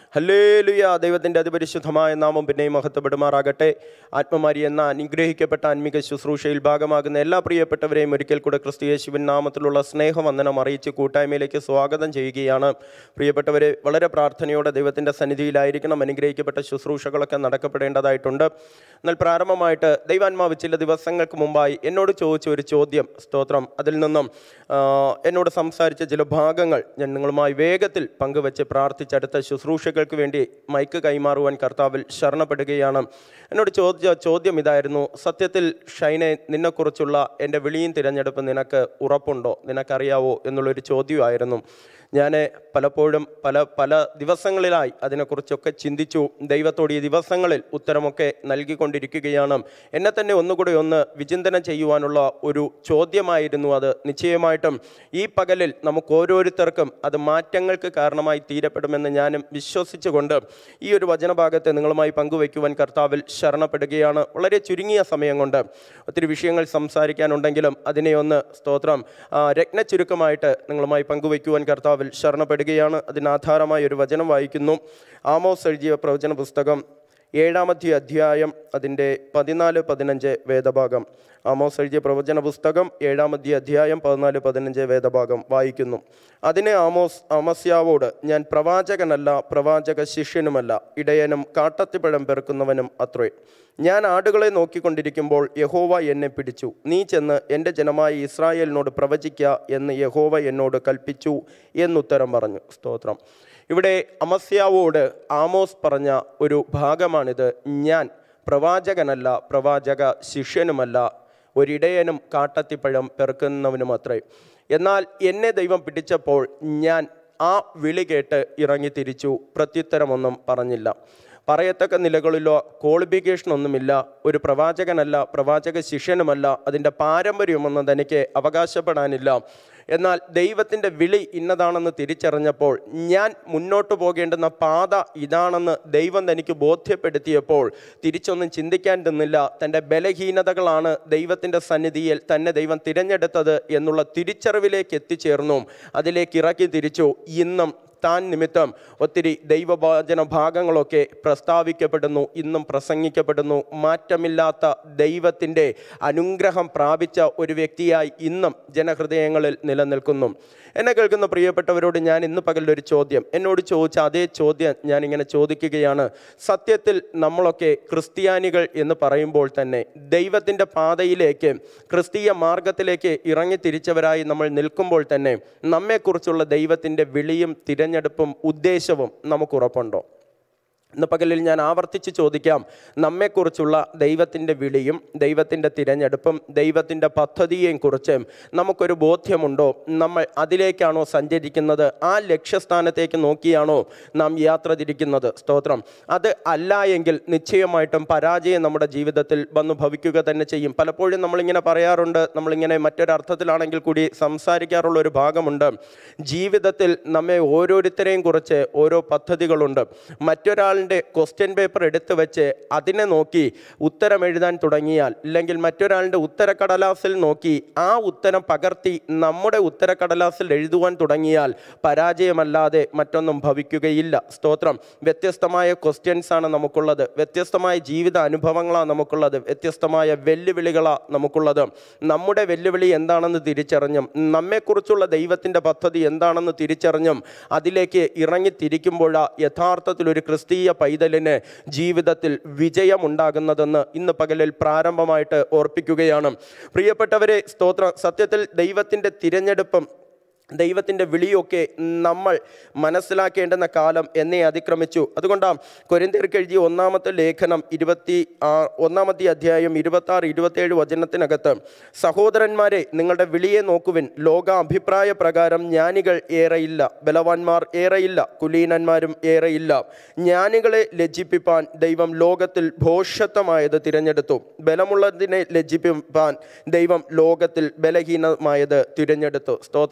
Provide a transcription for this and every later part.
hallelujah ദൈവത്തിൻ്റെ അതിപരിശുദ്ധമായ നാമം പിന്നെയും മഹത്വപ്പെടുമാറാകട്ടെ ആത്മമാരി എന്ന അനുഗ്രഹിക്കപ്പെട്ട ആത്മിക ശുശ്രൂഷയിൽ ഭാഗമാകുന്ന എല്ലാ പ്രിയപ്പെട്ടവരെയും ഒരിക്കൽ കൂടെ ക്രിസ്തു യേശുവിൻ നാമത്തിലുള്ള സ്നേഹവന്ദനം അറിയിച്ച് കൂട്ടായ്മയിലേക്ക് സ്വാഗതം ചെയ്യുകയാണ് പ്രിയപ്പെട്ടവരെ വളരെ പ്രാർത്ഥനയോടെ ദൈവത്തിൻ്റെ സന്നിധിയിലായിരിക്കണം അനുഗ്രഹിക്കപ്പെട്ട ശുശ്രൂഷകളൊക്കെ നടക്കപ്പെടേണ്ടതായിട്ടുണ്ട് എന്നാൽ പ്രാരംഭമായിട്ട് ദൈവാത്മാവ് ചില ദിവസങ്ങൾക്ക് മുമ്പായി എന്നോട് ചോദിച്ച ഒരു ചോദ്യം സ്തോത്രം അതിൽ നിന്നും ആ, എന്നോട് സംസാരിച്ച ചില ഭാഗങ്ങൾ ഞാൻ നിങ്ങളുമായി വേഗത്തിൽ പങ്കുവെച്ച് പ്രാർത്ഥിച്ചടുത്ത ശുശ്രൂഷകൾക്ക് വേണ്ടി മൈക്ക് കൈമാറുവാൻ കർത്താവിൽ ശരണപ്പെടുകയാണ് എന്നോട് ചോദിച്ച ചോദ്യം ഇതായിരുന്നു സത്യത്തിൽ ഷൈനെ നിന്നെക്കുറിച്ചുള്ള എൻ്റെ വിളിയും തിരഞ്ഞെടുപ്പ് നിനക്ക് ഉറപ്പുണ്ടോ നിനക്കറിയാവോ എന്നുള്ളൊരു ചോദ്യമായിരുന്നു ഞാൻ പലപ്പോഴും പല പല ദിവസങ്ങളിലായി അതിനെക്കുറിച്ചൊക്കെ ചിന്തിച്ചു ദൈവത്തോട് ഈ ദിവസങ്ങളിൽ ഉത്തരമൊക്കെ നൽകിക്കൊണ്ടിരിക്കുകയാണ് എന്നെ തന്നെ ഒന്നുകൂടി ഒന്ന് വിചിന്തനം ചെയ്യുവാനുള്ള ഒരു ചോദ്യമായിരുന്നു അത് നിശ്ചയമായിട്ടും ഈ പകലിൽ നമുക്ക് ഓരോരുത്തർക്കും അത് മാറ്റങ്ങൾക്ക് കാരണമായി തീരപ്പെടുമെന്ന് ഞാനും വിശ്വസിച്ചുകൊണ്ട് ഈ ഒരു വചനഭാഗത്തെ നിങ്ങളുമായി പങ്കുവയ്ക്കുവാൻ കർത്താവിൽ ശരണപ്പെടുകയാണ് വളരെ ചുരുങ്ങിയ സമയം കൊണ്ട് ഒത്തിരി വിഷയങ്ങൾ സംസാരിക്കാനുണ്ടെങ്കിലും അതിനെ ഒന്ന് സ്തോത്രം ആ, രത്നച്ചുരുക്കമായിട്ട് നിങ്ങളുമായി പങ്കുവയ്ക്കുവാൻ കർത്താവിൽ ശരണപ്പെടുകയാണ് അതിനാധാരമായ ഒരു വചനം വായിക്കുന്നു ആമോസ് എഴുതിയ പ്രവചന പുസ്തകം ഏഴാമത്തെ അധ്യായം അതിൻ്റെ പതിനാല് പതിനഞ്ച് വേദഭാഗം ആമോസ് എഴുതിയ പ്രവചന പുസ്തകം ഏഴാമത്തെ അധ്യായം പതിനാല് പതിനഞ്ച് വേദഭാഗം വായിക്കുന്നു അതിനെ ആമോസ് അമസ്യാവോട് ഞാൻ പ്രവാചകനല്ല പ്രവാചക ശിഷ്യനുമല്ല ഇടയനും കാട്ടത്തിപ്പഴം പെറുക്കുന്നവനും അത്രേ ഞാൻ ആടുകളെ നോക്കിക്കൊണ്ടിരിക്കുമ്പോൾ യഹോവ എന്നെ പിടിച്ചു നീ ചെന്ന് എൻ്റെ ജനമായ ഇസ്രായേലിനോട് പ്രവചിക്ക എന്ന് യഹോവ എന്നോട് കൽപ്പിച്ചു എന്നുത്തരം പറഞ്ഞു സ്തോത്രം ഇവിടെ അമസ്യാവോട് ആമോസ് പറഞ്ഞ ഒരു ഭാഗമാണിത് ഞാൻ പ്രവാചകനല്ല പ്രവാചക ശിഷ്യനുമല്ല ഒരിടയനും കാട്ടത്തിപ്പഴം പെറുക്കുന്നവനും അത്രേ എന്നാൽ എന്നെ ദൈവം പിടിച്ചപ്പോൾ ഞാൻ ആ വിളി കേട്ട് ഇറങ്ങി തിരിച്ചു പ്രത്യുത്തരമൊന്നും പറഞ്ഞില്ല പറയത്തക്ക നിലകളിലോ ക്വാളിഫിക്കേഷൻ ഒന്നുമില്ല ഒരു പ്രവാചകനല്ല പ്രവാചക ശിഷ്യനുമല്ല അതിൻ്റെ പാരമ്പര്യമൊന്നും തനിക്ക് അവകാശപ്പെടാനില്ല എന്നാൽ ദൈവത്തിൻ്റെ വിളി ഇന്നതാണെന്ന് തിരിച്ചറിഞ്ഞപ്പോൾ ഞാൻ മുന്നോട്ട് പോകേണ്ടുന്ന പാത ഇതാണെന്ന് ദൈവം തനിക്ക് ബോധ്യപ്പെടുത്തിയപ്പോൾ തിരിച്ചൊന്നും ചിന്തിക്കാൻ നിന്നില്ല തൻ്റെ ബലഹീനതകളാണ് ദൈവത്തിൻ്റെ സന്നിധിയിൽ തന്നെ ദൈവം തിരഞ്ഞെടുത്തത് എന്നുള്ള തിരിച്ചറിവിലേക്ക് എത്തിച്ചേർന്നു അതിലേക്ക് ഇറക്കി തിരിച്ചു ഇന്നും താൻ നിമിത്തം ഒത്തിരി ദൈവവചന ഭാഗങ്ങളൊക്കെ പ്രസ്താവിക്കപ്പെടുന്നു ഇന്നും പ്രസംഗിക്കപ്പെടുന്നു മാറ്റമില്ലാത്ത ദൈവത്തിൻ്റെ അനുഗ്രഹം പ്രാപിച്ച ഒരു വ്യക്തിയായി ഇന്നും ജനഹൃദയങ്ങളിൽ നിലനിൽക്കുന്നു എന്നെ കേൾക്കുന്ന പ്രിയപ്പെട്ടവരോട് ഞാൻ ഇന്ന് പകലൊരു ചോദ്യം എന്നോട് ചോദിച്ച അതേ ചോദ്യം ഞാൻ ഇങ്ങനെ ചോദിക്കുകയാണ് സത്യത്തിൽ നമ്മളൊക്കെ ക്രിസ്ത്യാനികൾ എന്ന് പറയുമ്പോൾ തന്നെ ദൈവത്തിൻ്റെ പാതയിലേക്ക് ക്രിസ്തീയ മാർഗത്തിലേക്ക് ഇറങ്ങി തിരിച്ചവരായി നമ്മൾ നിൽക്കുമ്പോൾ തന്നെ നമ്മെക്കുറിച്ചുള്ള ദൈവത്തിൻ്റെ വിളിയും തിരഞ്ഞെടുപ്പും ഉദ്ദേശവും നമുക്ക് ഉറപ്പുണ്ടോ ഇന്ന് പകലിൽ ഞാൻ ആവർത്തിച്ച് ചോദിക്കാം നമ്മെക്കുറിച്ചുള്ള ദൈവത്തിൻ്റെ വിളിയും ദൈവത്തിൻ്റെ തിരഞ്ഞെടുപ്പും ദൈവത്തിൻ്റെ പദ്ധതിയെയും കുറിച്ച് നമുക്കൊരു ബോധ്യമുണ്ടോ നമ്മൾ അതിലേക്കാണോ സഞ്ചരിക്കുന്നത് ആ ലക്ഷ്യസ്ഥാനത്തേക്ക് നോക്കിയാണോ നാം യാത്ര തിരിക്കുന്നത് സ്തോത്രം അത് അല്ല എങ്കിൽ നിശ്ചയമായിട്ടും പരാജയം നമ്മുടെ ജീവിതത്തിൽ വന്നു ഭവിക്കുക തന്നെ ചെയ്യും പലപ്പോഴും നമ്മളിങ്ങനെ പറയാറുണ്ട് നമ്മളിങ്ങനെ മറ്റൊരർത്ഥത്തിലാണെങ്കിൽ കൂടി സംസാരിക്കാറുള്ള ഒരു ഭാഗമുണ്ട് ജീവിതത്തിൽ നമ്മെ ഓരോരുത്തരെയും കുറിച്ച് ഓരോ പദ്ധതികളുണ്ട് മറ്റൊരാളിൻ്റെ ക്വസ്റ്റ്യൻ പേപ്പർ എടുത്തു വെച്ച് അതിനെ നോക്കി ഉത്തരം എഴുതാൻ തുടങ്ങിയാൽ ഇല്ലെങ്കിൽ മറ്റൊരാളുടെ ഉത്തരക്കടലാസിൽ നോക്കി ആ ഉത്തരം പകർത്തി നമ്മുടെ ഉത്തരക്കടലാസിൽ എഴുതുവാൻ തുടങ്ങിയാൽ പരാജയമല്ലാതെ മറ്റൊന്നും ഭവിക്കുകയില്ല സ്തോത്രം വ്യത്യസ്തമായ ക്വസ്റ്റ്യൻസ് ആണ് നമുക്കുള്ളത് വ്യത്യസ്തമായ ജീവിത അനുഭവങ്ങളാണ് നമുക്കുള്ളത് വ്യത്യസ്തമായ വെല്ലുവിളികളാണ് നമുക്കുള്ളത് നമ്മുടെ വെല്ലുവിളി എന്താണെന്ന് തിരിച്ചറിഞ്ഞും നമ്മെക്കുറിച്ചുള്ള ദൈവത്തിൻ്റെ പദ്ധതി എന്താണെന്ന് തിരിച്ചറിഞ്ഞും അതിലേക്ക് ഇറങ്ങി തിരിക്കുമ്പോഴാ യഥാർത്ഥത്തിൽ ഒരു ക്രിസ്തീയ പൈതലിന് ജീവിതത്തിൽ വിജയമുണ്ടാകുന്നതെന്ന് ഇന്ന് പകലിൽ പ്രാരംഭമായിട്ട് ഓർപ്പിക്കുകയാണ് പ്രിയപ്പെട്ടവരെ സ്തോത്രം സത്യത്തിൽ ദൈവത്തിൻ്റെ തിരഞ്ഞെടുപ്പും ദൈവത്തിൻ്റെ വിളിയൊക്കെ നമ്മൾ മനസ്സിലാക്കേണ്ടുന്ന കാലം എന്നെ അതിക്രമിച്ചു അതുകൊണ്ടാണ് കൊരിന്തിയർക്ക് എഴുതിയ ഒന്നാമത്തെ ലേഖനം ഇരുപത്തി ആ ഒന്നാമത്തെ അധ്യായം ഇരുപത്തി ആറ് ഇരുപത്തേഴ് വചനത്തിനകത്ത് സഹോദരന്മാരെ നിങ്ങളുടെ വിളിയെ നോക്കുവിൻ ലോക അഭിപ്രായ പ്രകാരം ജ്ഞാനികൾ ഏറെയില്ല ബലവാന്മാർ ഏറെയില്ല കുലീനന്മാരും ഏറെയില്ല ജ്ഞാനികളെ ലജ്ജിപ്പിപ്പാൻ ദൈവം ലോകത്തിൽ ഭോഷത്വമായത് തിരഞ്ഞെടുത്തു ബലമുള്ളതിനെ ലജ്ജിപ്പിപ്പാൻ ദൈവം ലോകത്തിൽ ബലഹീനമായത് തിരഞ്ഞെടുത്തു സ്തോത്രം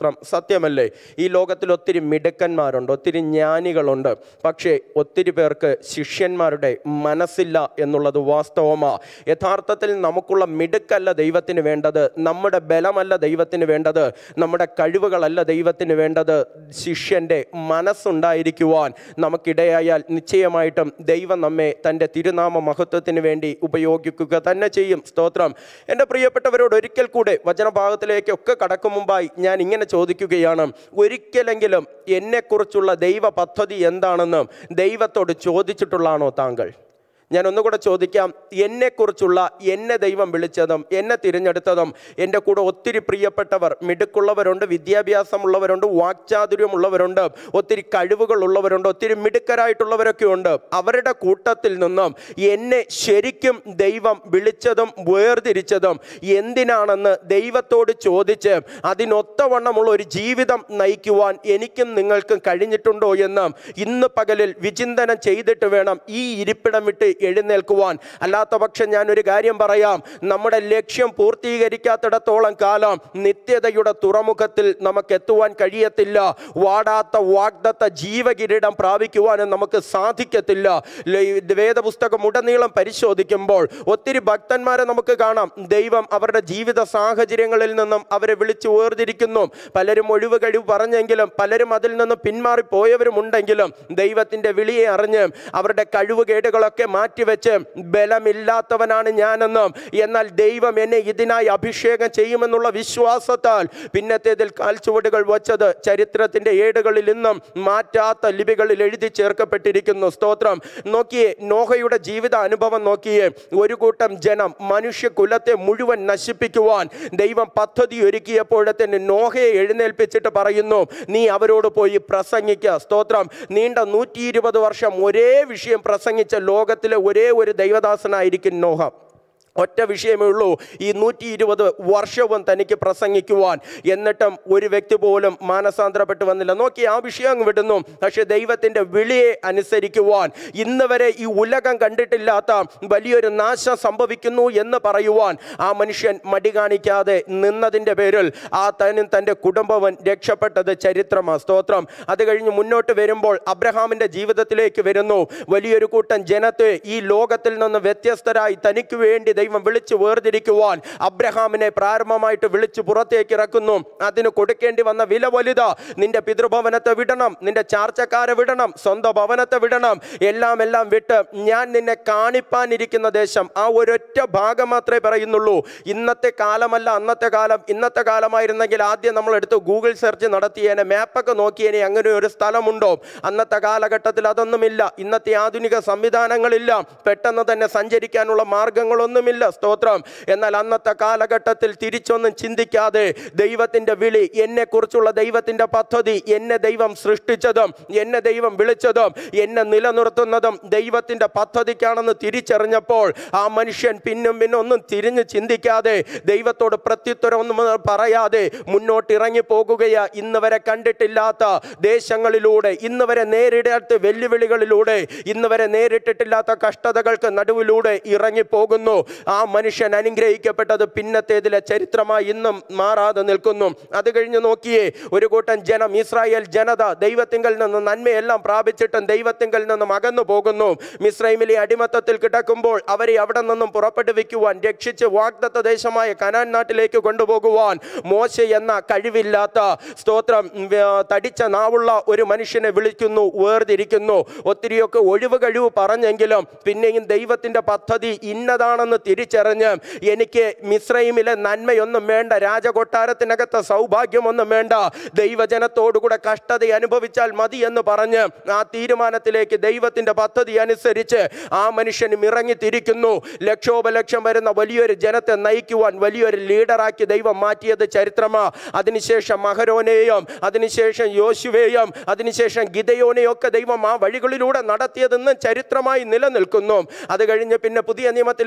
സത്യമല്ലേ ഈ ലോകത്തിൽ ഒത്തിരി മിടുക്കന്മാരുണ്ട് ഒത്തിരി ജ്ഞാനികളുണ്ട് പക്ഷേ ഒത്തിരി പേർക്ക് ശിഷ്യന്മാരുടെ മനസ്സില്ല എന്നുള്ളത് വാസ്തവമാ യഥാർത്ഥത്തിൽ നമുക്കുള്ള മിടുക്കല്ല ദൈവത്തിന് വേണ്ടത് നമ്മുടെ ബലമല്ല ദൈവത്തിന് വേണ്ടത് നമ്മുടെ കഴിവുകളല്ല ദൈവത്തിന് വേണ്ടത് ശിഷ്യൻ്റെ മനസ്സുണ്ടായിരിക്കുവാൻ നമുക്കിടയായാൽ നിശ്ചയമായിട്ടും ദൈവം നമ്മെ തൻ്റെ തിരുനാമ മഹത്വത്തിന് വേണ്ടി ഉപയോഗിക്കുക തന്നെ ചെയ്യും സ്തോത്രം എൻ്റെ പ്രിയപ്പെട്ടവരോട് ഒരിക്കൽ കൂടെ വചനഭാഗത്തിലേക്കൊക്കെ കടക്കും മുമ്പായി ഞാൻ ഇങ്ങനെ ചോദിക്കുകയാണ് ഒരിക്കലെങ്കിലും എന്നെക്കുറിച്ചുള്ള ദൈവ പദ്ധതി എന്താണെന്ന് ദൈവത്തോട് ചോദിച്ചിട്ടുള്ളതാണോ താങ്കൾ ഞാൻ ഒന്നുകൂടെ ചോദിക്കാം എന്നെക്കുറിച്ചുള്ള എന്നെ ദൈവം വിളിച്ചതും എന്നെ തിരഞ്ഞെടുത്തതും എൻ്റെ കൂടെ ഒത്തിരി പ്രിയപ്പെട്ടവർ മിടുക്കുള്ളവരുണ്ട് വിദ്യാഭ്യാസമുള്ളവരുണ്ട് വാക്ചാതുര്യമുള്ളവരുണ്ട് ഒത്തിരി കഴിവുകളുള്ളവരുണ്ട് ഒത്തിരി മിടുക്കരായിട്ടുള്ളവരൊക്കെ ഉണ്ട് അവരുടെ കൂട്ടത്തിൽ നിന്നും എന്നെ ശരിക്കും ദൈവം വിളിച്ചതും വേർതിരിച്ചതും എന്തിനാണെന്ന് ദൈവത്തോട് ചോദിച്ച് അതിനൊത്തവണ്ണമുള്ള ഒരു ജീവിതം നയിക്കുവാൻ എനിക്കും നിങ്ങൾക്കും കഴിഞ്ഞിട്ടുണ്ടോ എന്ന് ഇന്ന് പകലിൽ വിചിന്തനം ചെയ്തിട്ട് വേണം ഈ ഇരിപ്പിടം വിട്ട് എഴുന്നേൽക്കുവാൻ അല്ലാത്ത പക്ഷം ഞാനൊരു കാര്യം പറയാം നമ്മുടെ ലക്ഷ്യം പൂർത്തീകരിക്കാത്തിടത്തോളം കാലം നിത്യതയുടെ തുറമുഖത്തിൽ നമുക്ക് എത്തുവാൻ കഴിയത്തില്ല വാടാത്ത വാഗ്ദത്ത ജീവകിരീടം പ്രാപിക്കുവാനും നമുക്ക് സാധിക്കത്തില്ല ല- വേദപുസ്തകം ഉടനീളം പരിശോധിക്കുമ്പോൾ ഒത്തിരി ഭക്തന്മാരെ നമുക്ക് കാണാം ദൈവം അവരുടെ ജീവിത സാഹചര്യങ്ങളിൽ നിന്നും അവരെ വിളിച്ചു വേർതിരിക്കുന്നു പലരും ഒഴിവ് കഴിവ് പറഞ്ഞെങ്കിലും പലരും അതിൽ നിന്ന് പിന്മാറിപ്പോയവരുമുണ്ടെങ്കിലും ദൈവത്തിൻ്റെ വിളിയെ അറിഞ്ഞ് അവരുടെ കഴിവുകേടുകളൊക്കെ മാറ്റിവെച്ച് ബലമില്ലാത്തവനാണ് ഞാനെന്നും എന്നാൽ ദൈവം എന്നെ ഇതിനായി അഭിഷേകം ചെയ്യുമെന്നുള്ള വിശ്വാസത്താൽ പിന്നത്തേതിൽ കാൽച്ചുവടുകൾ വച്ചത് ചരിത്രത്തിൻ്റെ ഏടുകളിൽ ഇന്നും മാറ്റാത്ത ലിപികളിൽ എഴുതി ചേർക്കപ്പെട്ടിരിക്കുന്നു സ്തോത്രം നോക്കിയേ നോഹയുടെ ജീവിത അനുഭവം നോക്കിയേ ഒരു കൂട്ടം ജനം മനുഷ്യകുലത്തെ മുഴുവൻ നശിപ്പിക്കുവാൻ ദൈവം പദ്ധതി ഒരുക്കിയപ്പോഴത്തേന് നോഹയെ എഴുന്നേൽപ്പിച്ചിട്ട് പറയുന്നു നീ അവരോട് പോയി പ്രസംഗിക്കുക സ്തോത്രം നീണ്ട നൂറ്റി ഇരുപത് വർഷം ഒരേ വിഷയം പ്രസംഗിച്ച ലോകത്തിലെ ഒരേ ഒരു ദൈവദാസനായിരിക്കും നോഹ ഒറ്റ വിഷയമേ ഉള്ളൂ ഈ നൂറ്റി ഇരുപത് വർഷവും തനിക്ക് പ്രസംഗിക്കുവാൻ എന്നിട്ടും ഒരു വ്യക്തി പോലും മാനസാന്തരപ്പെട്ട് വന്നില്ല നോക്കി ആ വിഷയം അങ്ങ് വിടുന്നു പക്ഷെ ദൈവത്തിൻ്റെ വിളിയെ അനുസരിക്കുവാൻ ഇന്ന് വരെ ഈ ഉലകം കണ്ടിട്ടില്ലാത്ത വലിയൊരു നാശം സംഭവിക്കുന്നു എന്ന് പറയുവാൻ ആ മനുഷ്യൻ മടി കാണിക്കാതെ നിന്നതിൻ്റെ പേരിൽ ആ തനും തൻ്റെ കുടുംബവും രക്ഷപ്പെട്ടത് ചരിത്രമാണ് സ്തോത്രം അത് കഴിഞ്ഞ് മുന്നോട്ട് വരുമ്പോൾ അബ്രഹാമിൻ്റെ ജീവിതത്തിലേക്ക് വരുന്നു വലിയൊരു കൂട്ടം ജനത്തെ ഈ ലോകത്തിൽ നിന്ന് വ്യത്യസ്തരായി തനിക്ക് വേണ്ടി ദൈവം വിളിച്ചു വേർതിരിക്കുവാൻ അബ്രഹാമിനെ പ്രാരംഭമായിട്ട് വിളിച്ചു പുറത്തേക്ക് ഇറക്കുന്നു അതിന് കൊടുക്കേണ്ടി വന്ന വില വലുതാ നിന്റെ പിതൃഭവനത്തെ വിടണം നിന്റെ ചാർച്ചക്കാരെ വിടണം സ്വന്തം ഭവനത്തെ വിടണം എല്ലാം എല്ലാം വിട്ട് ഞാൻ നിന്നെ കാണിപ്പാനിരിക്കുന്ന ദേശം ആ ഒരൊറ്റ ഭാഗം മാത്രമേ പറയുന്നുള്ളൂ ഇന്നത്തെ കാലമല്ല അന്നത്തെ കാലം ഇന്നത്തെ കാലമായിരുന്നെങ്കിൽ ആദ്യം നമ്മൾ എടുത്ത് ഗൂഗിൾ സെർച്ച് നടത്തിയേനെ മാപ്പൊക്കെ നോക്കിയേനെ അങ്ങനെ ഒരു സ്ഥലമുണ്ടോ അന്നത്തെ കാലഘട്ടത്തിൽ അതൊന്നുമില്ല ഇന്നത്തെ ആധുനിക സംവിധാനങ്ങളില്ല പെട്ടെന്ന് തന്നെ സഞ്ചരിക്കാനുള്ള മാർഗങ്ങളൊന്നുമില്ല സ്തോത്രം എന്നാൽ അന്നത്തെ കാലഘട്ടത്തിൽ തിരിച്ചൊന്നും ചിന്തിക്കാതെ ദൈവത്തിൻ്റെ വിളി എന്നെക്കുറിച്ചുള്ള ദൈവത്തിൻ്റെ പദ്ധതി എന്നെ ദൈവം സൃഷ്ടിച്ചതും എന്നെ ദൈവം വിളിച്ചതും എന്നെ നിലനിർത്തുന്നതും ദൈവത്തിൻ്റെ പദ്ധതിക്കാണെന്ന് തിരിച്ചറിഞ്ഞപ്പോൾ ആ മനുഷ്യൻ പിന്നും പിന്നും ഒന്നും തിരിഞ്ഞ് ചിന്തിക്കാതെ ദൈവത്തോട് പ്രത്യുത്തരം ഒന്നും പറയാതെ മുന്നോട്ട് ഇറങ്ങി പോകുകയാ ഇന്ന് വരെ കണ്ടിട്ടില്ലാത്ത ദേശങ്ങളിലൂടെ ഇന്ന് വരെ നേരിടാത്ത വെല്ലുവിളികളിലൂടെ ഇന്ന് വരെ നേരിട്ടിട്ടില്ലാത്ത കഷ്ടതകൾക്ക് നടുവിലൂടെ ഇറങ്ങി പോകുന്നു ആ മനുഷ്യൻ അനുഗ്രഹിക്കപ്പെട്ടത് പിന്നത്തേതിലെ ചരിത്രമായി ഇന്നും മാറാതെ നിൽക്കുന്നു അത് കഴിഞ്ഞ് നോക്കിയേ ഒരു കൂട്ടം ജനം ഇസ്രായേൽ ജനത ദൈവത്തിങ്കൽ നിന്ന് നന്മയെല്ലാം പ്രാപിച്ചിട്ടും ദൈവത്തിങ്കൽ നിന്നും അകന്നു പോകുന്നു മിസ്രൈമിലെ അടിമത്തത്തിൽ കിടക്കുമ്പോൾ അവരെ അവിടെ നിന്നും പുറപ്പെടുവിക്കുവാൻ രക്ഷിച്ച് വാഗ്ദത്ത ദേശമായ കനാൻ നാട്ടിലേക്ക് കൊണ്ടുപോകുവാൻ മോശ എന്ന കഴിവില്ലാത്ത സ്തോത്രം ഉം, ആ, തടിച്ച നാവുള്ള ഒരു മനുഷ്യനെ വിളിക്കുന്നു വേർതിരിക്കുന്നു ഒത്തിരിയൊക്കെ ഒഴിവ് കഴിവ് പറഞ്ഞെങ്കിലും പിന്നെയും ദൈവത്തിൻ്റെ പദ്ധതി ഇന്നതാണെന്ന് തിരിച്ചറിഞ്ഞ് എനിക്ക് മിശ്രൈമിലെ നന്മയൊന്നും വേണ്ട രാജകൊട്ടാരത്തിനകത്തെ സൗഭാഗ്യമൊന്നും വേണ്ട ദൈവജനത്തോടുകൂടെ കഷ്ടത അനുഭവിച്ചാൽ മതി എന്ന് പറഞ്ഞ് ആ തീരുമാനത്തിലേക്ക് ദൈവത്തിൻ്റെ പദ്ധതി അനുസരിച്ച് ആ മനുഷ്യനും ഇറങ്ങി തിരിക്കുന്നു ലക്ഷോപലക്ഷം വരുന്ന വലിയൊരു ജനത്തെ നയിക്കുവാൻ വലിയൊരു ലീഡറാക്കി ദൈവം മാറ്റിയത് ചരിത്രമാ അതിനുശേഷം മഹരോനെയും അതിനുശേഷം യോശുവേയും അതിനുശേഷം ഗിതയോനെയും ഒക്കെ ദൈവം ആ വഴികളിലൂടെ നടത്തിയതെന്ന് ചരിത്രമായി നിലനിൽക്കുന്നു അത് കഴിഞ്ഞ് പിന്നെ പുതിയ നിയമത്തിലേക്ക് കടക്കട്ടെ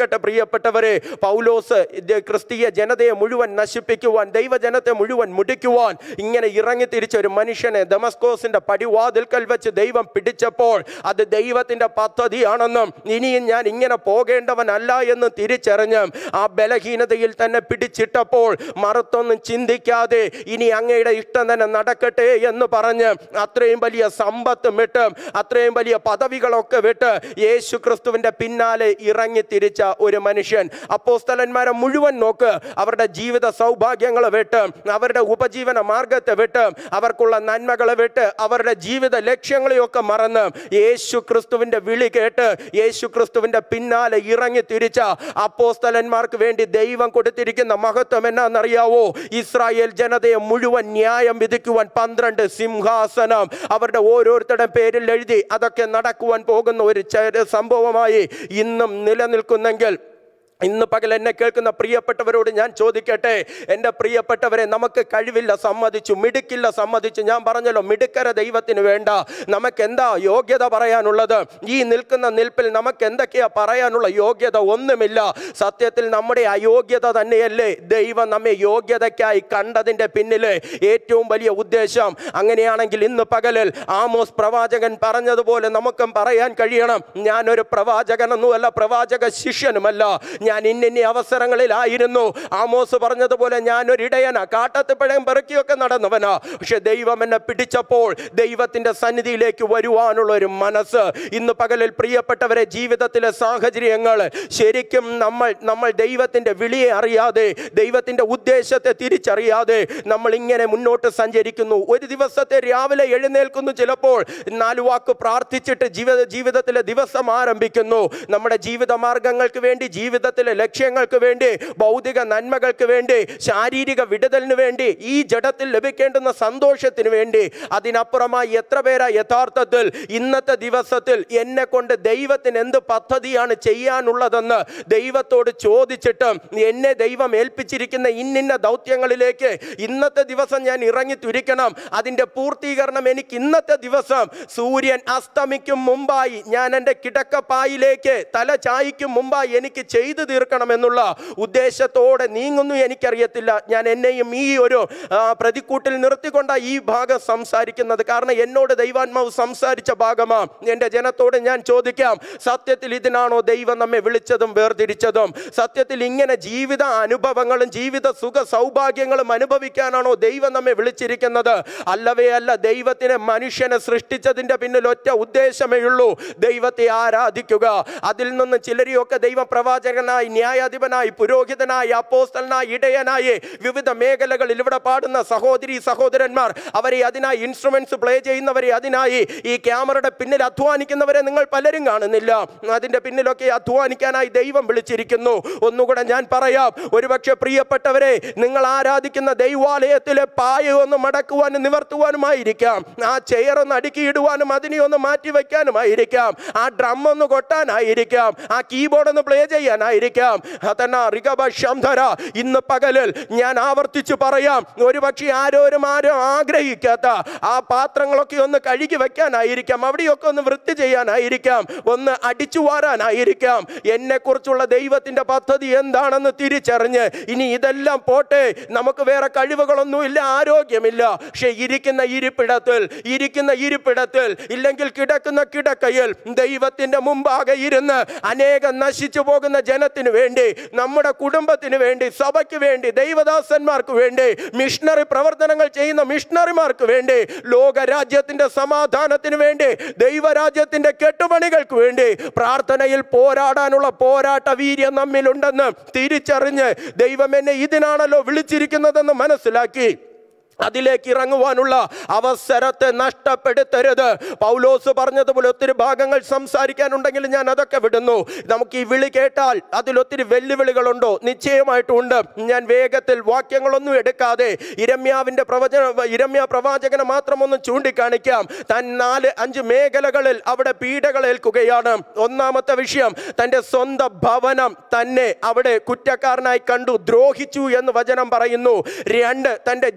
ചോദിക്കട്ടെ പ്രിയപ്പെട്ടവരെ പൗലോസ് ഇത് ക്രിസ്തീയ ജനതയെ മുഴുവൻ നശിപ്പിക്കുവാൻ ദൈവജനത്തെ മുഴുവൻ മുടിക്കുവാൻ ഇങ്ങനെ ഇറങ്ങി തിരിച്ച ഒരു മനുഷ്യനെ ദമസ്കോസിന്റെ പടിവാതിൽക്കൽ വെച്ച് ദൈവം പിടിച്ചപ്പോൾ അത് ദൈവത്തിന്റെ പദ്ധതിയാണെന്നും ഇനിയും ഞാൻ ഇങ്ങനെ പോകേണ്ടവനല്ല എന്ന് തിരിച്ചറിഞ്ഞ് ആ ബലഹീനതയിൽ തന്നെ പിടിച്ചിട്ടപ്പോൾ മറുത്തൊന്നും ചിന്തിക്കാതെ ഇനി അങ്ങയുടെ ഇഷ്ടം തന്നെ നടക്കട്ടെ എന്ന് പറഞ്ഞ് അത്രയും വലിയ സമ്പത്ത് വിട്ട് അത്രയും വലിയ പദവികളൊക്കെ വിട്ട് യേശു ക്രിസ്തുവിന്റെ പിന്നാലെ ഇറങ്ങി തിരിച്ച ഒരു മനുഷ്യൻ അപ്പോസ്തലന്മാരെ മുഴുവൻ നോക്ക് അവരുടെ ജീവിത സൗഭാഗ്യങ്ങൾ വിട്ട് അവരുടെ ഉപജീവന മാർഗത്തെ വിട്ട് അവർക്കുള്ള നന്മകളെ വിട്ട് അവരുടെ ജീവിത ലക്ഷ്യങ്ങളെയൊക്കെ മറന്ന് യേശു ക്രിസ്തുവിന്റെ വിളി കേട്ട് യേശു ക്രിസ്തുവിന്റെ പിന്നാലെ ഇറങ്ങി തിരിച്ച അപ്പോസ്തലന്മാർക്ക് വേണ്ടി ദൈവം കൊടുത്തിരിക്കുന്ന മഹത്വം എന്നാണെന്നറിയാവോ ഇസ്രായേൽ ജനതയെ മുഴുവൻ ന്യായം വിധിക്കുവാൻ പന്ത്രണ്ട് സിംഹാസനം അവരുടെ ഓരോരുത്തരുടെ പേരിൽ എഴുതി അതൊക്കെ നടക്കുവാൻ പോകുന്ന ഒരു ചെ- സംഭവമായി ഇന്നും നിലനിൽക്കുന്നെങ്കിൽ ഇന്ന് പകൽ എന്നെ കേൾക്കുന്ന പ്രിയപ്പെട്ടവരോട് ഞാൻ ചോദിക്കട്ടെ എൻ്റെ പ്രിയപ്പെട്ടവരെ നമുക്ക് കഴിവില്ല സമ്മതിച്ചു മിടുക്കില്ല സമ്മതിച്ചു ഞാൻ പറഞ്ഞല്ലോ മിടുക്കര ദൈവത്തിന് വേണ്ട നമുക്ക് എന്താ യോഗ്യത പറയാനുള്ളത് ഈ നിൽക്കുന്ന നിൽപ്പിൽ നമുക്ക് എന്തൊക്കെയാ പറയാനുള്ള യോഗ്യത ഒന്നുമില്ല സത്യത്തിൽ നമ്മുടെ അയോഗ്യത തന്നെയല്ലേ ദൈവം നമ്മെ യോഗ്യതയ്ക്കായി കണ്ടതിൻ്റെ പിന്നിലെ ഏറ്റവും വലിയ ഉദ്ദേശം അങ്ങനെയാണെങ്കിൽ ഇന്ന് പകലിൽ ആമോസ് പ്രവാചകൻ പറഞ്ഞതുപോലെ നമുക്കും പറയാൻ കഴിയണം ഞാനൊരു പ്രവാചകനൊന്നുമല്ല പ്രവാചക ശിഷ്യനുമല്ല ഞാൻ ഇന്നിന്നി അവസരങ്ങളിലായിരുന്നു ആമോസ് പറഞ്ഞതുപോലെ ഞാനൊരു ഇടയനാ കാട്ടത്തിപ്പഴം പെറുക്കിയൊക്കെ നടന്നവനാ പക്ഷെ ദൈവം എന്നെ പിടിച്ചപ്പോൾ ദൈവത്തിന്റെ സന്നിധിയിലേക്ക് വരുവാനുള്ള ഒരു മനസ്സ് ഇന്ന് പകലിൽ പ്രിയപ്പെട്ടവരെ ജീവിതത്തിലെ സാഹചര്യങ്ങൾ ശരിക്കും നമ്മൾ നമ്മൾ ദൈവത്തിന്റെ വിളിയെ അറിയാതെ ദൈവത്തിന്റെ ഉദ്ദേശത്തെ തിരിച്ചറിയാതെ നമ്മൾ ഇങ്ങനെ മുന്നോട്ട് സഞ്ചരിക്കുന്നു ഒരു ദിവസത്തെ രാവിലെ എഴുന്നേൽക്കുന്നു ചിലപ്പോൾ നാല് വാക്ക് പ്രാർത്ഥിച്ചിട്ട് ജീവിത ജീവിതത്തിലെ ദിവസം ആരംഭിക്കുന്നു നമ്മുടെ ജീവിത മാർഗങ്ങൾക്ക് വേണ്ടി ജീവിതത്തിലെ ലക്ഷ്യങ്ങൾക്ക് വേണ്ടി ഭൗതിക നന്മകൾക്ക് വേണ്ടി ശാരീരിക വിടുതലിന് വേണ്ടി ഈ ജഡത്തിൽ ലഭിക്കേണ്ടുന്ന സന്തോഷത്തിന് വേണ്ടി അതിനപ്പുറമായി എത്ര പേരാ യഥാർത്ഥത്തിൽ ഇന്നത്തെ ദിവസത്തിൽ എന്നെ കൊണ്ട് ദൈവത്തിന് എന്ത് പദ്ധതിയാണ് ചെയ്യാനുള്ളതെന്ന് ദൈവത്തോട് ചോദിച്ചിട്ട് എന്നെ ദൈവം ഏൽപ്പിച്ചിരിക്കുന്ന ഇന്നിന്ന ദൗത്യങ്ങളിലേക്ക് ഇന്നത്തെ ദിവസം ഞാൻ ഇറങ്ങി തുരിക്കണം അതിൻ്റെ പൂർത്തീകരണം എനിക്ക് ഇന്നത്തെ ദിവസം സൂര്യൻ അസ്തമിക്കും മുമ്പായി ഞാൻ എൻ്റെ കിടക്കപ്പായിലേക്ക് തല ചായ്ക്കും മുമ്പായി എനിക്ക് ചെയ്തു തീർക്കണമെന്നുള്ള ഉദ്ദേശത്തോടെ നീങ്ങുന്നു എനിക്കറിയത്തില്ല ഞാൻ എന്നെയും ഈ ഒരു ആ, പ്രതിക്കൂട്ടിൽ നിർത്തിക്കൊണ്ട ഈ ഭാഗം സംസാരിക്കുന്നത് കാരണം എന്നോട് ദൈവാത്മാവ് സംസാരിച്ച ഭാഗമാ എൻ്റെ ജനത്തോട് ഞാൻ ചോദിക്കാം സത്യത്തിൽ ഇതിനാണോ ദൈവം നമ്മെ വിളിച്ചതും വേർതിരിച്ചതും സത്യത്തിൽ ഇങ്ങനെ ജീവിത അനുഭവങ്ങളും ജീവിത സുഖ സൗഭാഗ്യങ്ങളും അനുഭവിക്കാനാണോ ദൈവം നമ്മെ വിളിച്ചിരിക്കുന്നത് അല്ലവേ അല്ല ദൈവത്തിനെ മനുഷ്യനെ സൃഷ്ടിച്ചതിൻ്റെ പിന്നിൽ ഒറ്റ ഉദ്ദേശമേ ഉള്ളൂ ദൈവത്തെ ആരാധിക്കുക അതിൽ നിന്ന് ചിലരെയൊക്കെ ദൈവ പ്രവാചകനായി ന്യായാധിപനായി പുരോഹിതനായി അപ്പോസ്തലനായി ഇടയനായി വിവിധ മേഖലകളിൽ ഇവിടെ പാടുന്ന സഹോദരി സഹോദരന്മാർ അവരെ അതിനായി ഇൻസ്ട്രുമെന്റ്സ് പ്ലേ ചെയ്യുന്നവരെ അതിനായി ഈ ക്യാമറയുടെ പിന്നിൽ അധ്വാനിക്കുന്നവരെ നിങ്ങൾ പലരും കാണുന്നില്ല അതിന്റെ പിന്നിലൊക്കെ അധ്വാനിക്കാനായി ദൈവം വിളിച്ചിരിക്കുന്നു ഒന്നുകൂടെ ഞാൻ പറയാം ഒരുപക്ഷെ പ്രിയപ്പെട്ടവരെ നിങ്ങൾ ആരാധിക്കുന്ന ദൈവാലയത്തിലെ പായ ഒന്ന് മടക്കുവാനും നിവർത്തുവാനുമായിരിക്കാം ആ ചെയർ ഒന്ന് അടുക്കിയിടുവാനും അതിനെ ഒന്ന് മാറ്റി വയ്ക്കാനുമായിരിക്കാം ആ ഡ്രം ഒന്ന് കൊട്ടാനായിരിക്കാം ആ കീബോർഡ് ഒന്ന് പ്ലേ ചെയ്യാനായിരിക്കാം അതന്നെ റിഗബ ശംധര ഇന്ന് പകലിൽ ഞാൻ ആവർത്തിച്ചു പറയാം ഒരുപക്ഷെ ആരോരും ആരും ആഗ്രഹിക്കാത്ത ആ പാത്രങ്ങളൊക്കെ ഒന്ന് കഴുകി വെക്കാനായിരിക്കാം അവിടെയൊക്കെ ഒന്ന് വൃത്തി ചെയ്യാനായിരിക്കാം ഒന്ന് അടിച്ചു വാരാനായിരിക്കാം എന്നെ കുറിച്ചുള്ള ദൈവത്തിന്റെ പദ്ധതി എന്താണെന്ന് തിരിച്ചറിഞ്ഞ് ഇനി ഇതെല്ലാം പോട്ടെ നമുക്ക് വേറെ കഴിവുകളൊന്നുമില്ല ആരോഗ്യമില്ല പക്ഷെ ഇരിക്കുന്ന ഇരിപ്പിടത്തിൽ ഇരിക്കുന്ന ഇരിപ്പിടത്തിൽ ഇല്ലെങ്കിൽ കിടക്കുന്ന കിടക്കയിൽ ദൈവത്തിന്റെ മുമ്പാകെ ഇരുന്ന് അനേകം നശിച്ചു പോകുന്ന ജനത്തിന് വേണ്ടി നമ്മുടെ കുടുംബത്തിന് വേണ്ടി സഭയ്ക്ക് വേണ്ടി ദൈവദാസന്മാർക്ക് വേണ്ടി മിഷണറി പ്രവർത്തനങ്ങൾ ചെയ്യുന്ന മിഷണറിമാർക്ക് വേണ്ടി ലോകരാജ്യത്തിന്റെ സമാധാനത്തിന് വേണ്ടി ദൈവരാജ്യത്തിന്റെ കെട്ടുപണികൾക്ക് വേണ്ടി പ്രാർത്ഥനയിൽ പോരാടാനുള്ള പോരാട്ട വീര്യം നമ്മിലുണ്ടെന്ന് തിരിച്ചറിഞ്ഞ് ദൈവം എന്നെ ഇതിനാണല്ലോ വിളിച്ചിരിക്കുന്നതെന്ന് മനസ്സിലാക്കി അതിലേക്ക് ഇറങ്ങുവാനുള്ള അവസരത്തെ നഷ്ടപ്പെടുത്തരുത് പൗലോസ് പറഞ്ഞതുപോലെ ഒത്തിരി ഭാഗങ്ങൾ സംസാരിക്കാനുണ്ടെങ്കിൽ ഞാൻ അതൊക്കെ വിടുന്നു നമുക്ക് ഈ വിളി കേട്ടാൽ അതിലൊത്തിരി വെല്ലുവിളികളുണ്ടോ നിശ്ചയമായിട്ടും ഉണ്ട് ഞാൻ വേഗത്തിൽ വാക്യങ്ങളൊന്നും എടുക്കാതെ ഇരമ്യാവിൻ്റെ പ്രവചന ഇരമ്യ പ്രവാചകനെ മാത്രം ഒന്ന് ചൂണ്ടിക്കാണിക്കാം താൻ നാല് അഞ്ച് മേഖലകളിൽ അവിടെ പീഡകൾ ഏൽക്കുകയാണ് ഒന്നാമത്തെ വിഷയം തൻ്റെ സ്വന്തം ഭവനം തന്നെ അവിടെ കുറ്റക്കാരനായി കണ്ടു ദ്രോഹിച്ചു എന്ന് വചനം പറയുന്നു രണ്ട് തൻ്റെ ജന്മ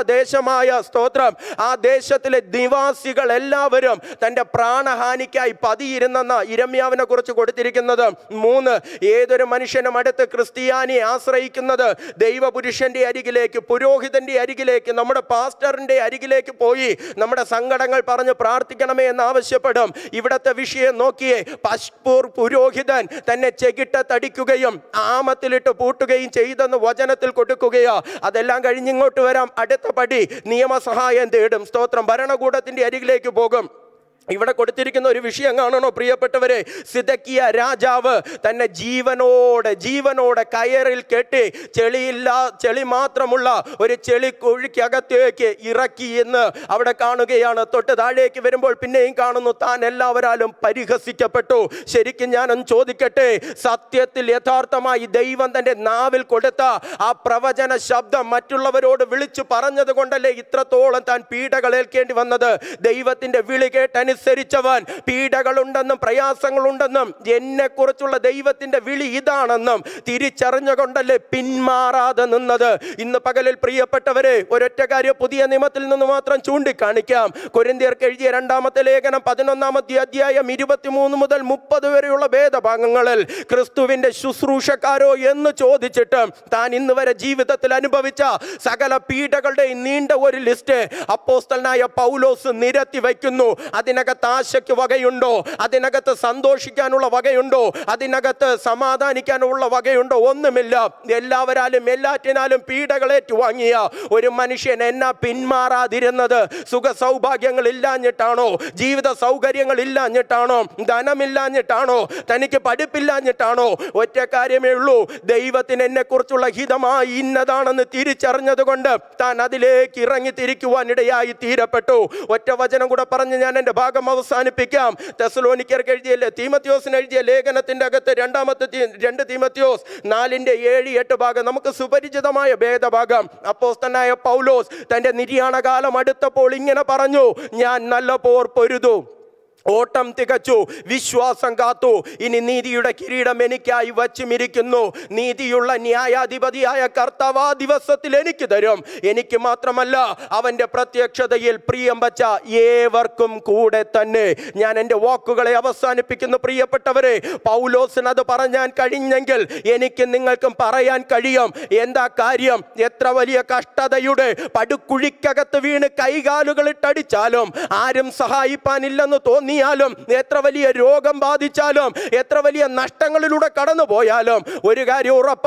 ദേശമായ സ്തോത്രം ആ ദേശത്തിലെ നിവാസികൾ എല്ലാവരും തൻ്റെ പ്രാണഹാനിക്കായി പതിയിരുന്നെന്ന ഇരമ്യാവിനെ കുറിച്ച് കൊടുത്തിരിക്കുന്നത് മൂന്ന് ഏതൊരു മനുഷ്യനും അടുത്ത് ക്രിസ്ത്യാനിയെ ആശ്രയിക്കുന്നത് ദൈവപുരുഷന്റെ അരികിലേക്ക് പുരോഹിതന്റെ അരികിലേക്ക് നമ്മുടെ പാസ്റ്ററിന്റെ അരികിലേക്ക് പോയി നമ്മുടെ സങ്കടങ്ങൾ പറഞ്ഞ് പ്രാർത്ഥിക്കണമേ എന്ന് ആവശ്യപ്പെടും ഇവിടത്തെ വിഷയം നോക്കിയേ പശ്പൂർ പുരോഹിതൻ തന്നെ ചെകിട്ട തടിക്കുകയും ആമത്തിലിട്ട് പൂട്ടുകയും ചെയ്തെന്ന് വചനത്തിൽ കൊടുക്കുകയോ അതെല്ലാം കഴിഞ്ഞിങ്ങോട്ട് വരാം അടുത്ത പടി നിയമസഹായം തേടും സ്തോത്രം ഭരണകൂടത്തിന്റെ അരികിലേക്ക് പോകും ഇവിടെ കൊടുത്തിരിക്കുന്ന ഒരു വിഷയം കാണണോ പ്രിയപ്പെട്ടവരെ സിതക്കിയ രാജാവ് തന്നെ ജീവനോടെ ജീവനോടെ കയറിൽ കെട്ടി ചെളിയില്ല ചെളി മാത്രമുള്ള ഒരു ചെളി കുഴിക്കകത്തേക്ക് ഇറക്കി എന്ന് അവിടെ കാണുകയാണ് തൊട്ട് താഴേക്ക് വരുമ്പോൾ പിന്നെയും കാണുന്നു താൻ എല്ലാവരാലും പരിഹസിക്കപ്പെട്ടു ശരിക്കും ഞാനൊന്ന് ചോദിക്കട്ടെ സത്യത്തിൽ യഥാർത്ഥമായി ദൈവം തന്റെ നാവിൽ കൊടുത്ത ആ പ്രവചന ശബ്ദം മറ്റുള്ളവരോട് വിളിച്ചു പറഞ്ഞത് കൊണ്ടല്ലേ ഇത്രത്തോളം താൻ പീഡകൾ ഏൽക്കേണ്ടി വന്നത് ദൈവത്തിന്റെ വിളി കേട്ടനുസരിച്ചവൻ പീഡകളുണ്ടെന്നും പ്രയാസങ്ങളുണ്ടെന്നും എന്നെ കുറിച്ചുള്ള ദൈവത്തിന്റെ വിളി ഇതാണെന്നും തിരിച്ചറിഞ്ഞുകൊണ്ടല്ലേ പിന്മാറാതെ നിന്നത് ഇന്ന് പകലിൽ പ്രിയപ്പെട്ടവരെ ഒരൊറ്റ കാര്യം പുതിയ നിയമത്തിൽ നിന്ന് മാത്രം ചൂണ്ടിക്കാണിക്കാം കൊരിന്തിയർക്ക് എഴുതിയ രണ്ടാമത്തെ ലേഖനം പതിനൊന്നാമത്തെ അധ്യായം ഇരുപത്തിമൂന്ന് മുതൽ മുപ്പത് വരെയുള്ള ഭേദഭാഗങ്ങളിൽ ക്രിസ്തുവിന്റെ ശുശ്രൂഷക്കാരോ എന്ന് ചോദിച്ചിട്ട് താൻ ഇന്ന് വരെ ജീവിതത്തിൽ അനുഭവിച്ച സകല പീഡകളുടെ നീണ്ട ഒരു ലിസ്റ്റ് അപ്പോസ്തലനായ പൗലോസ് നിരത്തി വയ്ക്കുന്നു അതിനകത്ത് ആശയ്ക്ക് വകയുണ്ടോ അതിനകത്ത് സന്തോഷിക്കാനുള്ള വകയുണ്ടോ അതിനകത്ത് സമാധാനിക്കാനുള്ള വകയുണ്ടോ ഒന്നുമില്ല എല്ലാവരാലും എല്ലാറ്റിനാലും പീഡകളേറ്റു വാങ്ങിയ ഒരു മനുഷ്യൻ എന്നാ പിന്മാറാതിരുന്നത് സുഖ സൗഭാഗ്യങ്ങൾ ഇല്ലാഞ്ഞിട്ടാണോ ജീവിത സൗകര്യങ്ങൾ ഇല്ലാഞ്ഞിട്ടാണോ ധനമില്ലാഞ്ഞിട്ടാണോ തനിക്ക് പഠിപ്പില്ലാഞ്ഞിട്ടാണോ ഒറ്റ കാര്യമേ ഉള്ളൂ ദൈവത്തിന് എന്നെ കുറിച്ചുള്ള ഹിതമായി ഇന്നതാണെന്ന് തിരിച്ചറിഞ്ഞത് കൊണ്ട് താൻ അതിലേക്ക് ഇറങ്ങി തിരിക്കുവാൻ ഇടയായി തീരപ്പെട്ടു ഒറ്റ വചനം കൂടെ പറഞ്ഞ് ഞാൻ എൻ്റെ ഭാഗം അവസാനിപ്പിക്കാം തെസലോനിക്കർക്ക് എഴുതിയ തീമത്യോസിന് എഴുതിയ ലേഖനത്തിന്റെ അകത്ത് രണ്ടാമത്തെ തീ- രണ്ട് തീമത്യോസ് നാലിന്റെ ഏഴ് എട്ട് ഭാഗം നമുക്ക് സുപരിചിതമായ ഭേദഭാഗം അപ്പോസ്തനായ പൗലോസ് തന്റെ നിര്യാണകാലം അടുത്തപ്പോൾ ഇങ്ങനെ പറഞ്ഞു ഞാൻ നല്ല പോർ പൊരുതു ഓട്ടം തികച്ചു വിശ്വാസം കാത്തു ഇനി നീതിയുടെ കിരീടം എനിക്കായി വച്ചുമിരിക്കുന്നു നീതിയുള്ള ന്യായാധിപതിയായ കർത്താവ് ആ ദിവസത്തിൽ എനിക്ക് തരും എനിക്ക് മാത്രമല്ല അവന്റെ പ്രത്യക്ഷതയിൽ പ്രിയം വച്ച ഏവർക്കും കൂടെ തന്നെ ഞാൻ എൻ്റെ വാക്കുകളെ അവസാനിപ്പിക്കുന്നു പ്രിയപ്പെട്ടവരെ പൗലോസിന് അത് പറഞ്ഞാൻ കഴിഞ്ഞെങ്കിൽ എനിക്ക് നിങ്ങൾക്കും പറയാൻ കഴിയും എന്താ കാര്യം എത്ര വലിയ കഷ്ടതയുടെ പടുക്കുഴിക്കകത്ത് വീണ് കൈകാലുകളിട്ടടിച്ചാലും ആരും സഹായിപ്പാനില്ലെന്ന് തോന്നിയാലും എത്ര വലിയ രോഗം ബാധിച്ചാലും എത്ര വലിയ നഷ്ടങ്ങളിലൂടെ കടന്നു പോയാലും ഒരു കാര്യം ഉറപ്പാ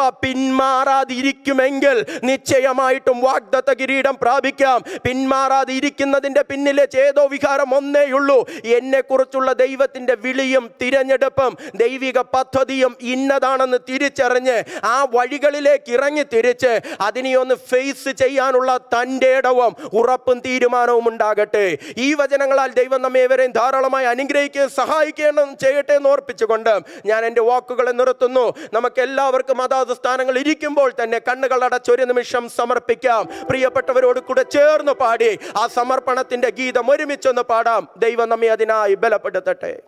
പിന്മാറാതിരിക്കുമെങ്കിൽ നിശ്ചയമായിട്ടും വാഗ്ദത്ത കിരീടം പ്രാപിക്കാം പിന്മാറാതിരിക്കുന്നതിന്റെ പിന്നിലെ ചേതോ വികാരം ഒന്നേയുള്ളൂ എന്നെ കുറിച്ചുള്ള ദൈവത്തിന്റെ വിളിയും തിരഞ്ഞെടുപ്പും ദൈവിക പദ്ധതിയും ഇന്നതാണെന്ന് തിരിച്ചറിഞ്ഞ് ആ വഴികളിലേക്ക് ഇറങ്ങി തിരിച്ച് അതിനെ ഒന്ന് ഫേസ് ചെയ്യാനുള്ള തൻ്റെ ഇടവും ഉറപ്പും തീരുമാനവും ഉണ്ടാകട്ടെ ഈ വചനങ്ങളാൽ ദൈവം നമ്മെ ഇവരെയും ധാരാളമായി അനുഗ്രഹിക്കുകയും സഹായിക്കണം ചെയ്യട്ടെ എന്ന് ഓർപ്പിച്ചുകൊണ്ട് ഞാൻ എൻ്റെ വാക്കുകളെ നിർത്തുന്നു നമുക്ക് എല്ലാവർക്കും അതാത് സ്ഥാനങ്ങൾ ഇരിക്കുമ്പോൾ തന്നെ കണ്ണുകൾ അടച്ചൊരു നിമിഷം സമർപ്പിക്കാം പ്രിയപ്പെട്ടവരോട് കൂടെ ചേർന്ന് പാടി ആ സമർപ്പണത്തിന്റെ ഗീതം ഒരുമിച്ചൊന്ന് പാടാം ദൈവം നമ്മെ അതിനായി ബലപ്പെടുത്തട്ടെ